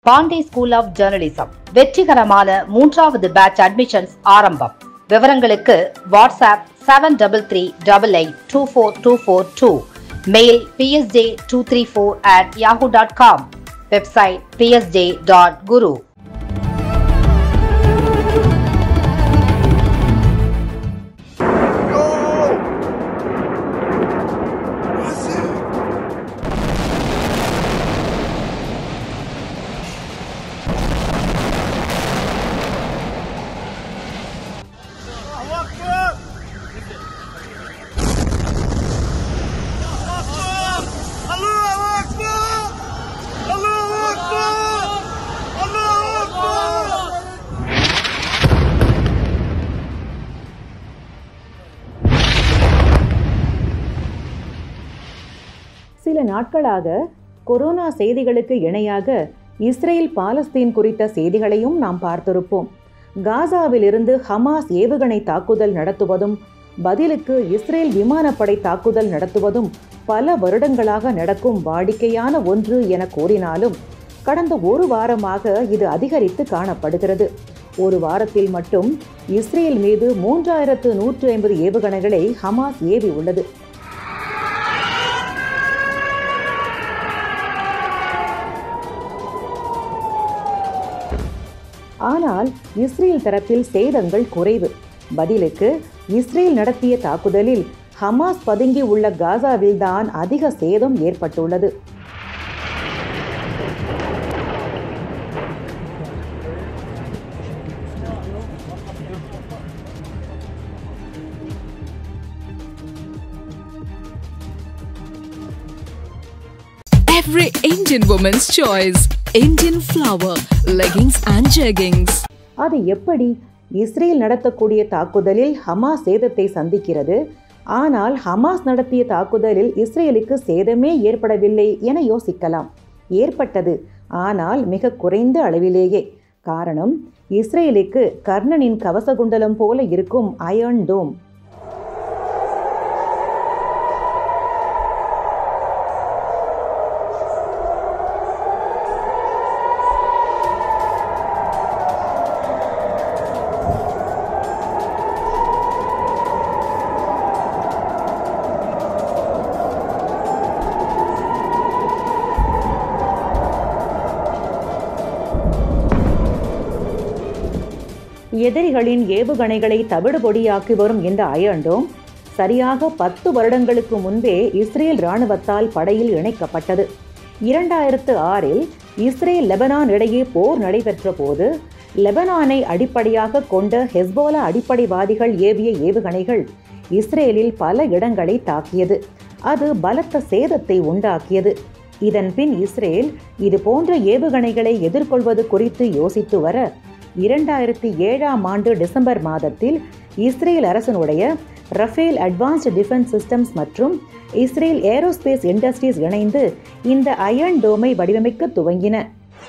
Pandey school of journalism வெற்றிகரமான மூன்றாவது batch admissions ஆரம்பம் விவரங்களுக்கு WhatsApp seven double three double eight two four two four two mail BSJ two three four at Yahoo dot com website BSJ dot guru الله اكبر الله اكبر الله اكبر சில நாட்களாக corona செய்திகளுக்கு இணையாக Israel Palestine குறித்த செய்திகளையும் நாம் பார்த்திருப்போம் காசாவிலிருந்து ஹமாஸ் ஏவுகணை தாக்குதல் நடத்துவதும் பதிலுக்கு இஸ்ரேல் விமானப்படை தாக்குதல் நடத்துவதும் பல வருடங்களாக நடக்கும் வாடிக்கையான ஒன்று என கூறினாலும் கடந்த ஒரு வாரமாக இது அதிகரித்து காணப்படுகிறது ஒரு வாரத்தில் மட்டும் இஸ்ரேல் மீது மூன்றாயிரத்து நூற்று ஐம்பது ஏவுகணைகளை ஹமாஸ் ஏவி உள்ளது ஆனால் இஸ்ரேல் தரப்பில் சேதங்கள் குறைவு பதிலுக்கு இஸ்ரேல் நடத்திய தாக்குதலில் ஹமாஸ் பதுங்கி உள்ள காசாவில்தான் அதிக சேதம் ஏற்பட்டுள்ளது Every Indian woman's choice. Indian flower, leggings and jeggings. அது எப்படி இஸ்ரேல் நடத்தக்கூடிய தாக்குதலில் ஹமாஸ் சேதத்தை சந்திக்கிறது ஆனால் ஹமாஸ் நடத்திய தாக்குதலில் இஸ்ரேலுக்கு சேதமே ஏற்படவில்லை என யோசிக்கலாம் ஏற்பட்டது ஆனால் மிக குறைந்த அளவிலேயே காரணம் இஸ்ரேலுக்கு கர்ணனின் கவசகுண்டலம் போல இருக்கும் அயர்ன் டோம் எதிரிகளின் ஏவுகணைகளை தவிடுபொடியாக்கி வரும் இந்த அயர்ன்டோம் சரியாக பத்து வருடங்களுக்கு முன்பே இஸ்ரேல் இராணுவத்தால் படையில் இணைக்கப்பட்டது இரண்டாயிரத்து ஆறில் இஸ்ரேல் லெபனான் இடையே போர் நடைபெற்ற போது லெபனானை அடிப்படையாக கொண்ட ஹெஸ்போலா அடிப்படைவாதிகள் ஏவிய ஏவுகணைகள் இஸ்ரேலில் பல இடங்களை தாக்கியது அது பலத்த சேதத்தை உண்டாக்கியது இதன் பின் இஸ்ரேல் இது போன்ற ஏவுகணைகளை எதிர்கொள்வது குறித்து யோசித்து வர இரண்டாயிரத்தி ஏழாம் ஆண்டு டிசம்பர் மாதத்தில் இஸ்ரேல் அரசனுடைய ரஃபேல் அட்வான்ஸ்டு டிஃபென்ஸ் சிஸ்டம்ஸ் மற்றும் இஸ்ரேல் ஏரோஸ்பேஸ் இண்டஸ்ட்ரீஸ் இணைந்து இந்த அயர்ன் டோமை வடிவமைக்க துவங்கின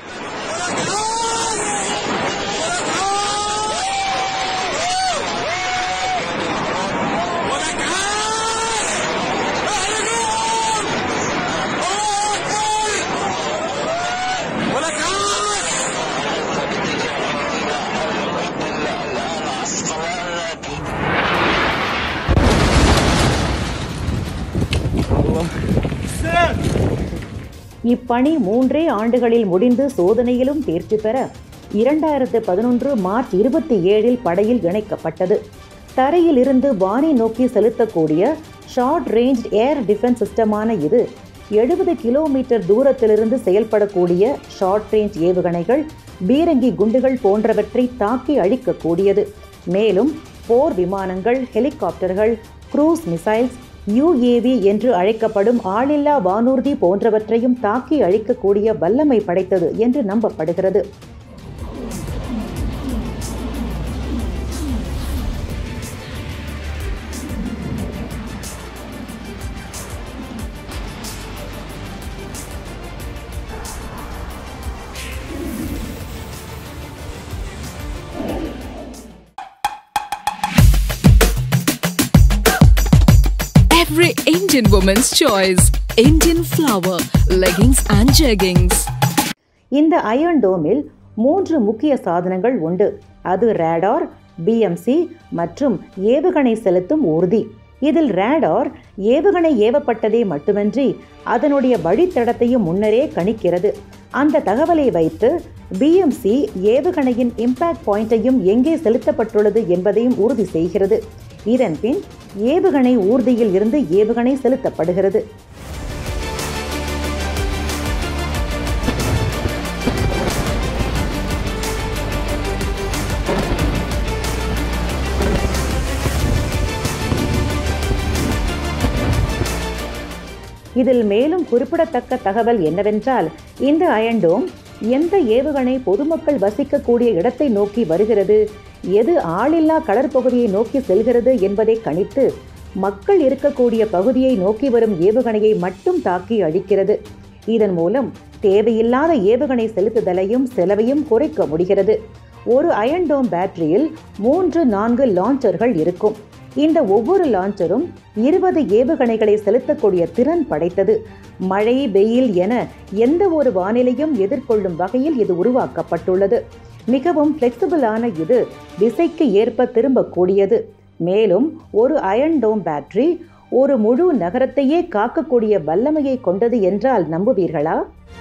இப்பணி மூன்றே ஆண்டுகளில் முடிந்து சோதனையிலும் தேர்ச்சி பெற இரண்டாயிரத்து பதினொன்று மார்ச் இருபத்தி ஏழில் படையில் இணைக்கப்பட்டது தரையில் இருந்து வானை நோக்கி செலுத்தக்கூடிய ஷார்ட் ரேஞ்ச் ஏர் டிஃபென்ஸ் சிஸ்டமான இது எழுபது கிலோமீட்டர் தூரத்திலிருந்து செயல்படக்கூடிய ஷார்ட் ரேஞ்ச் ஏவுகணைகள் பீரங்கி குண்டுகள் போன்றவற்றை தாக்கி அழிக்கக்கூடியது மேலும் போர் விமானங்கள் ஹெலிகாப்டர்கள் குரூஸ் மிசைல்ஸ் யுஏவி என்று அழைக்கப்படும் ஆளில்லா வானூர்தி போன்றவற்றையும் தாக்கி அழிக்கக்கூடிய வல்லமை படைத்தது என்று நம்பப்படுகிறது Every Indian woman's choice. Indian flower, leggings and jeggings. இந்த அயர்ன் டோமில் மூன்று முக்கிய சாதனங்கள் உண்டு அது ரேடார் பிஎம்சி மற்றும் ஏவுகணை செலுத்தும் ஊர்தி இதில் ரேடார் ஏவுகணை ஏவப்பட்டதே மட்டுமின்றி அதனுடைய வழித்தடத்தையும் முன்னரே கணிக்கிறது அந்த தகவலை வைத்து பிஎம்சி ஏவுகணையின் இம்பாக்ட் பாயிண்டையும் எங்கே செலுத்தப்பட்டுள்ளது என்பதையும் உறுதி செய்கிறது இதன் பின் ஏவுகணை ஊர்தியில் இருந்து ஏவுகணை செலுத்தப்படுகிறது இதில் மேலும் குறிப்பிடத்தக்க தகவல் என்னவென்றால் இந்த அயன்டோம் எந்த ஏவுகணை பொதுமக்கள் வசிக்கக்கூடிய இடத்தை நோக்கி வருகிறது எது ஆளில்லா கடற்பகுதியை நோக்கி செல்கிறது என்பதை கணித்து மக்கள் இருக்கக்கூடிய பகுதியை நோக்கி வரும் ஏவுகணையை மட்டும் தாக்கி அழிக்கிறது இதன் மூலம் தேவையில்லாத ஏவுகணை செலுத்துதலையும் செலவையும் குறைக்க முடிகிறது ஒரு அயன்டோம் பேட்டரியில் மூன்று நான்கு லான்ச்சர்கள் இருக்கும் இந்த ஒவ்வொரு லான்ச்சரும் இருபது ஏவுகணைகளை செலுத்தக்கூடிய திறன் படைத்தது மழை வெயில் என எந்த ஒரு வானிலையும் எதிர்கொள்ளும் வகையில் இது உருவாக்கப்பட்டுள்ளது மிகவும் ஃப்ளெக்சிபிளான இது திசைக்கு ஏற்ப திரும்பக்கூடியது மேலும் ஒரு அயன் டோம் பேட்டரி ஒரு முழு நகரத்தையே காக்கக்கூடிய வல்லமையை கொண்டது என்றால் நம்புவீர்களா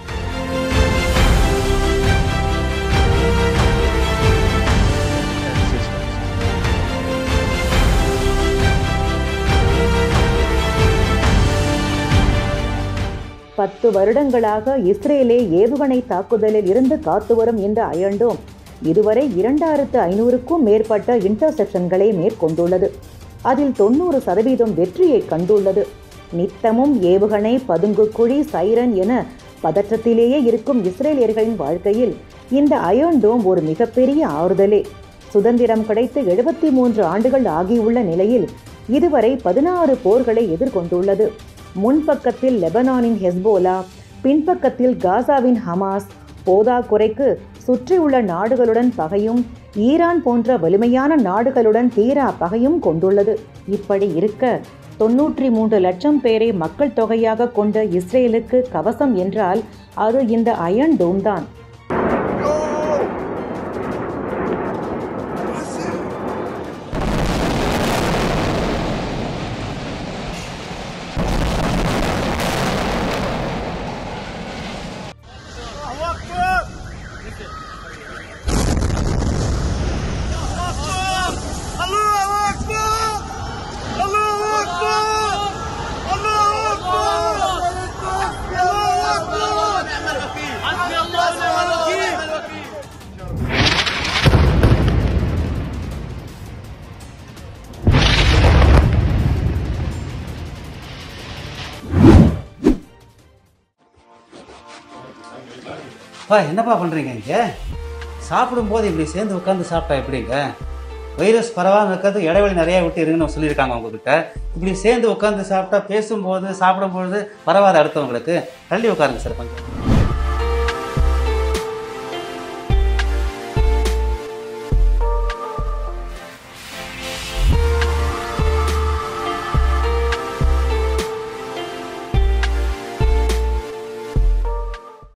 பத்து வருடங்களாக இஸ்ரேலே ஏவுகணை தாக்குதலில் இருந்து காத்து வரும் இந்த அயன்டோம் இதுவரை இரண்டாயிரத்து ஐநூறுக்கும் மேற்பட்ட இன்டர்செப்ஷன்களை மேற்கொண்டுள்ளது அதில் தொண்ணூறு சதவீதம் வெற்றியை கண்டுள்ளது நித்தமும் ஏவுகணை பதுங்குக்குழி சைரன் என பதற்றத்திலேயே இருக்கும் இஸ்ரேலியர்களின் வாழ்க்கையில் இந்த அயர்ன் டோம் ஒரு மிகப்பெரிய ஆறுதலே சுதந்திரம் கிடைத்து எழுபத்தி மூன்று ஆண்டுகள் ஆகியுள்ள நிலையில் இதுவரை பதினாறு போர்களை எதிர்கொண்டுள்ளது முன்பக்கத்தில் லெபனானின் ஹெஸ்போலா பின்பக்கத்தில் காசாவின் ஹமாஸ் போதாக்குறைக்கு சுற்றியுள்ள நாடுகளுடன் பகையும் ஈரான் போன்ற வலிமையான நாடுகளுடன் தீரா பகையும் கொண்டுள்ளது இப்படி இருக்க தொன்னூற்றி மூன்று லட்சம் பேரை மக்கள் தொகையாக கொண்ட இஸ்ரேலுக்கு கவசம் என்றால் அது இந்த அயன் டோம் தான் Go! That's it. الله أكبر! الله أكبر! الله أكبر! الله أكبر! الله أكبر! حسبي الله ونعم الوكيل பா என்னப்பா பண்ணுறீங்க இங்கே சாப்பிடும்போது இப்படி சேர்ந்து உட்காந்து சாப்பிட்டா எப்படிங்க வைரஸ் பரவாமல் இருக்கிறது இடைவெளி நிறையா விட்டு இருங்கன்னு சொல்லியிருக்காங்க உங்ககிட்ட இப்படி சேர்ந்து உட்காந்து சாப்பிட்டா பேசும்போது சாப்பிடும்பொழுது பரவாத அடுத்தவங்களுக்கு தள்ளி உட்காருங்க சார் கொஞ்சம்